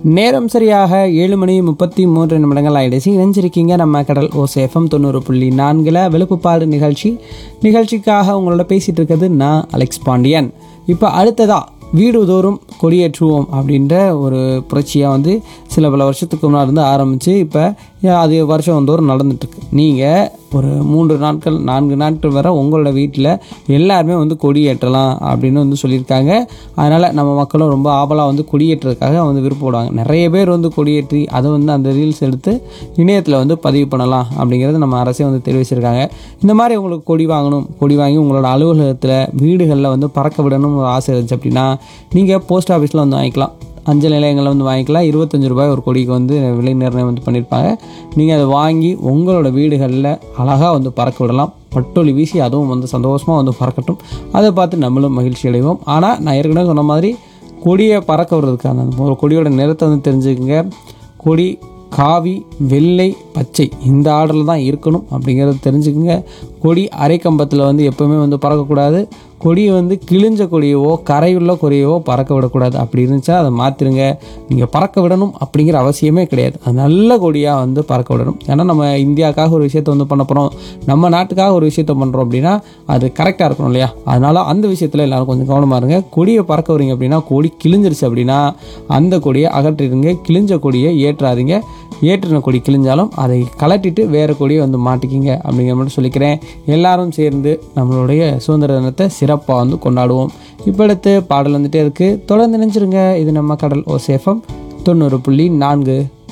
நேரம் சரியாக ஏழு மணி முப்பத்தி மூன்று நிமிடங்கள் ஆயிடுச்சு இணைஞ்சிருக்கீங்க நம்ம கடல் ஓசேஃபம் தொண்ணூறு புள்ளி நான்கில் வெளுப்புப்பாடு நிகழ்ச்சி நிகழ்ச்சிக்காக உங்களோட பேசிகிட்டு இருக்கிறது நான் அலெக்ஸ் பாண்டியன் இப்போ அடுத்ததா வீடு தோறும் கொடியேற்றுவோம் அப்படின்ற ஒரு புரட்சியாக வந்து சில பல வருஷத்துக்கு முன்னாடி இருந்து ஆரம்பித்து இப்போ அது வருஷம் தோறும் நடந்துட்டுருக்கு நீங்கள் ஒரு மூன்று நாட்கள் நான்கு நாட்கள் வரை உங்களோட வீட்டில் எல்லாருமே வந்து கொடியேற்றலாம் அப்படின்னு வந்து சொல்லியிருக்காங்க அதனால் நம்ம மக்களும் ரொம்ப ஆவலாக வந்து கொடியேற்றதுக்காக வந்து விருப்பப்படுவாங்க நிறைய பேர் வந்து கொடியேற்றி அதை வந்து அந்த ரீல்ஸ் எடுத்து இணையத்தில் வந்து பதிவு பண்ணலாம் அப்படிங்கிறது நம்ம அரசே வந்து தெரிவிச்சிருக்காங்க இந்த மாதிரி உங்களுக்கு கொடி வாங்கணும் கொடி வாங்கி உங்களோட அலுவலகத்தில் வீடுகளில் வந்து பறக்க விடணும்னு ஒரு ஆசை இருந்துச்சு அப்படின்னா நீங்கள் போஸ்ட் ஆஃபீஸில் வந்து வாங்கிக்கலாம் அஞ்சல் நிலையங்களில் வந்து வாங்கிக்கலாம் இருபத்தஞ்சு ரூபாய் ஒரு கொடிக்கு வந்து விலை நிர்ணயம் வந்து பண்ணியிருப்பாங்க நீங்கள் அதை வாங்கி உங்களோட வீடுகளில் அழகாக வந்து பறக்க விடலாம் பட்டொலி வீசி அதுவும் வந்து சந்தோஷமாக வந்து பறக்கட்டும் அதை பார்த்து நம்மளும் மகிழ்ச்சி அடைவோம் ஆனால் நான் ஏற்கனவே சொன்ன மாதிரி கொடியை பறக்க விடுறதுக்கான அந்த ஒரு கொடியோட நிறத்தை வந்து தெரிஞ்சுக்கங்க கொடி காவி வெள்ளை பச்சை இந்த ஆர்டரில் தான் இருக்கணும் அப்படிங்கிறத தெரிஞ்சுக்கங்க கொடி அரைக்கம்பத்தில் வந்து எப்போவுமே வந்து பறக்கக்கூடாது கொடியை வந்து கிழிஞ்ச கொடியவோ கரையுள்ள கொடியவோ பறக்க விடக்கூடாது அப்படி இருந்துச்சா அதை மாற்றிருங்க நீங்கள் பறக்க விடணும் அப்படிங்கிற அவசியமே கிடையாது அது நல்ல கொடியாக வந்து பறக்க விடணும் ஏன்னா நம்ம இந்தியாவுக்காக ஒரு விஷயத்தை வந்து பண்ண போகிறோம் நம்ம நாட்டுக்காக ஒரு விஷயத்த பண்ணுறோம் அப்படின்னா அது கரெக்டாக இருக்கணும் இல்லையா அதனால் அந்த விஷயத்தில் எல்லாரும் கொஞ்சம் கவனமாக இருங்க கொடியை பறக்க வரீங்க அப்படின்னா கொடி கிழிஞ்சிருச்சு அப்படின்னா அந்த கொடியை அகற்றிடுங்க கிழிஞ்ச கொடியை ஏற்றாதீங்க ஏற்றின கொடி கிழிஞ்சாலும் அதை கலட்டிட்டு வேறு கொடியை வந்து மாட்டிக்கிங்க அப்படிங்கிற மட்டும் சொல்லிக்கிறேன் எல்லாரும் சேர்ந்து நம்மளுடைய சுதந்திர தினத்தை சிறப்பாக வந்து கொண்டாடுவோம் இப்போ அடுத்து பாடல் வந்துட்டே இருக்குது தொடர்ந்து நினைச்சிருங்க இது நம்ம கடல் ஓ சேஃபம் தொண்ணூறு புள்ளி நான்கு